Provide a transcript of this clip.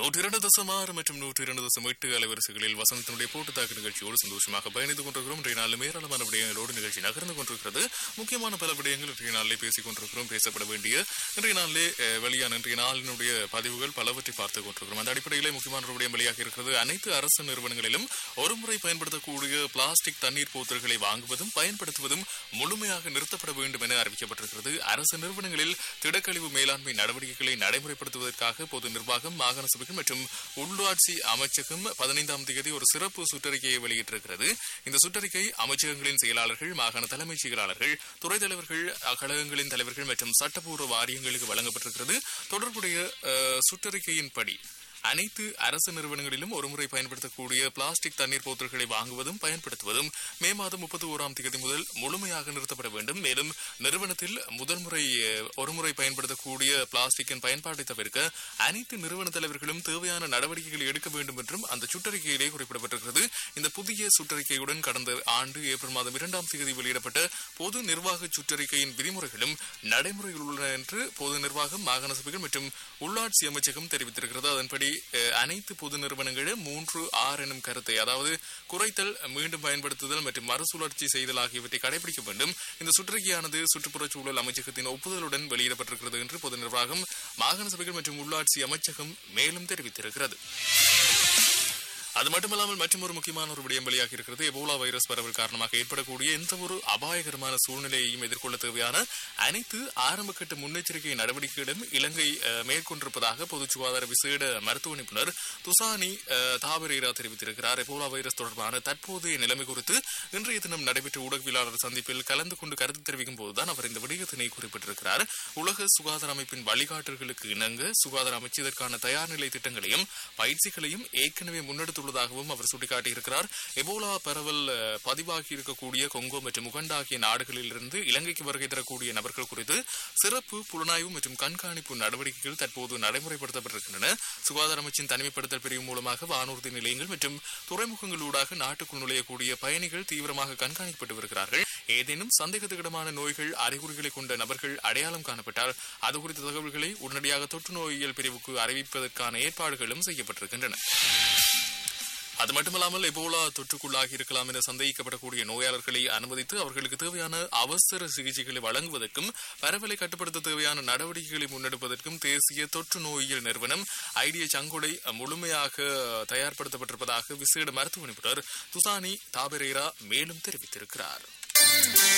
நூற்றி இரண்டு தசம் ஆறு மற்றும் நூற்றி இரண்டு தசம் எட்டு அலைவரிசைகளில் வசந்தத்தினுடைய போட்டுத்தாக்கு நிகழ்ச்சியோடு சந்தோஷமாக பயணித்துக் கொண்டிருக்கிறோம் இன்றைய நாளில் ஏராளமான விடயங்களோடு நிகழ்ச்சி நகர்ந்து கொண்டிருக்கிறது முக்கியமான பல விடயங்கள் இன்றைய நாளிலே பேசிக் கொண்டிருக்கிறோம் பேசப்பட வேண்டிய இன்றைய நாளிலே அஹ், வெளியான இன்றைய நாளினுடைய பதிவுகள் பலவற்றை பார்த்துக் கொண்டிருக்கிறோம் அந்த அடிப்படையிலே முக்கியமான ஒரு விடயம் வெளியாக இருக்கிறது அனைத்து அரசு நிறுவனங்களிலும் ஒருமுறை பயன்படுத்தக்கூடிய பிளாஸ்டிக் தண்ணீர் போத்தல்களை வாங்குவதும் பயன்படுத்துவதும் முழுமையாக நிறுத்தப்பட வேண்டும் என அறிவிக்கப்பட்டிருக்கிறது அரசு நிறுவனங்களில் திடக்கழிவு மேலாண்மை நடவடிக்கைகளை நடைமுறைப்படுத்துவதற்காக பொது நிர்வாகம் மாகாண சபைகள் மற்றும் உள்ளாட்சி அமைச்சகம் பதினைந்தாம் தேதி ஒரு சிறப்பு சுற்றறிக்கையை வெளியிட்டிருக்கிறது இந்த சுற்றறிக்கை அமைச்சகங்களின் செயலாளர்கள் மாகாண தலைமைச் செயலாளர்கள் துறை தலைவர்கள் கழகங்களின் தலைவர்கள் மற்றும் சட்டப்பூர்வ வாரியங்களுக்கு வழங்கப்பட்டிருக்கிறது தொடர்புடைய அஹ், சுற்றறிக்கையின்படி அனைத்து அரசு நிறுவனங்களிலும் ஒருமுறை பயன்படுத்தக்கூடிய பிளாஸ்டிக் தண்ணீர் போத்தல்களை வாங்குவதும் பயன்படுத்துவதும் மே மாதம் முப்பத்தி ஓராம் தேதி முதல் முழுமையாக நிறுத்தப்பட வேண்டும் மேலும் நிறுவனத்தில் முதல் முறை அஹ், ஒருமுறை பயன்படுத்தக்கூடிய பிளாஸ்டிக்கின் பயன்பாட்டை தவிர்க்க அனைத்து நிறுவன தலைவர்களும் தேவையான நடவடிக்கைகளை எடுக்க வேண்டும் என்றும் அந்த சுற்றறிக்கையிலே குறிப்பிடப்பட்டிருக்கிறது இந்த புதிய சுற்றறிக்கையுடன் கடந்த ஆண்டு ஏப்ரல் மாதம் இரண்டாம் தேதி வெளியிடப்பட்ட பொது நிர்வாக சுற்றறிக்கையின் விதிமுறைகளும் நடைமுறையில் உள்ளன என்று பொது நிர்வாகம் மாகாண சபைகள் மற்றும் உள்ளாட்சி அமைச்சகம் தெரிவித்திருக்கிறது அதன்படி அஹ், அனைத்து பொது நிறுவனங்களும் மூன்று ஆறு எனும் கருத்தை அதாவது குறைத்தல் மீண்டும் பயன்படுத்துதல் மற்றும் மறுசுழற்சி செய்தல் ஆகியவற்றை கடைபிடிக்க வேண்டும் இந்த சுற்றறிக்கையானது சுற்றுப்புறச் சூழல் அமைச்சகத்தின் ஒப்புதலுடன் வெளியிடப்பட்டிருக்கிறது என்று பொது நிர்வாகம் மாகாண சபைகள் மற்றும் உள்ளாட்சி அமைச்சகம் மேலும் தெரிவித்திருக்கிறது அது மட்டுமல்லாமல் மற்றொரு முக்கியமான ஒரு விடயம் வெளியாக இருக்கிறது எபோலா வைரஸ் பரவல் காரணமாக ஏற்படக்கூடிய எந்த ஒரு அபாயகரமான சூழ்நிலையையும் எதிர்கொள்ள தேவையான அனைத்து ஆரம்பகட்ட முன்னெச்சரிக்கை நடவடிக்கைகளும் இலங்கை அஹ், மேற்கொண்டிருப்பதாக பொது சுகாதார விசேட மருத்துவ நிபுணர் துசானி அஹ், தாவரேரா தெரிவித்திருக்கிறார் எபோலா வைரஸ் தொடர்பான தற்போதைய நிலைமை குறித்து இன்றைய தினம் நடைபெற்ற ஊடகவியலாளர் சந்திப்பில் கலந்து கொண்டு கருத்து தெரிவிக்கும் போதுதான் அவர் இந்த விடயத்தினை குறிப்பிட்டிருக்கிறார் உலக சுகாதார அமைப்பின் வழிகாட்டல்களுக்கு இணங்க சுகாதார அமைச்சு இதற்கான தயார் நிலை திட்டங்களையும் பயிற்சிகளையும் ஏற்கனவே முன்னெடுத்துள்ளதாகவும் அவர் சுட்டிக்காட்டியிருக்கிறார் எபோலா பரவல் அஹ், பதிவாகி இருக்கக்கூடிய கொங்கோ மற்றும் உகண்டா ஆகிய நாடுகளில் இருந்து இலங்கைக்கு வருகை தரக்கூடிய நபர்கள் குறித்து சிறப்பு புலனாய்வு மற்றும் கண்காணிப்பு நடவடிக்கைகள் தற்போது நடைமுறைப்படுத்தப்பட்டிருக்கின்றன சுகாதார அமைச்சின் தனிமைப்படுத்தல் பிரிவு மூலமாக வானூர்தி நிலையங்கள் மற்றும் துறைமுகங்களூடாக நாட்டுக்குள் நுழையக்கூடிய பயணிகள் தீவிரமாக கண்காணிக்கப்பட்டு வருகிறார்கள் ஏதேனும் சந்தேகத்துக்கிடமான நோய்கள் அறிகுறிகளை கொண்ட நபர்கள் அடையாளம் காணப்பட்டால் அது குறித்த தகவல்களை உடனடியாக தொற்று நோயியல் பிரிவுக்கு அறிவிப்பதற்கான ஏற்பாடுகளும் செய்யப்பட்டிருக்கின்றன அது மட்டுமல்லாமல் எபோலா தொற்றுக்குள்ளாகி இருக்கலாம் என சந்தேகிக்கப்படக்கூடிய நோயாளர்களை அனுமதித்து அவர்களுக்கு தேவையான அவசர சிகிச்சைகளை வழங்குவதற்கும் பரவலை கட்டுப்படுத்த தேவையான நடவடிக்கைகளை முன்னெடுப்பதற்கும் தேசிய தொற்று நோயியல் நிறுவனம் ஐடிய சங்கொடை முழுமையாக தயார்படுத்தப்பட்டிருப்பதாக விசேட மருத்துவ நிபுணர் துசானி தாபரேரா மேலும் தெரிவித்திருக்கிறார்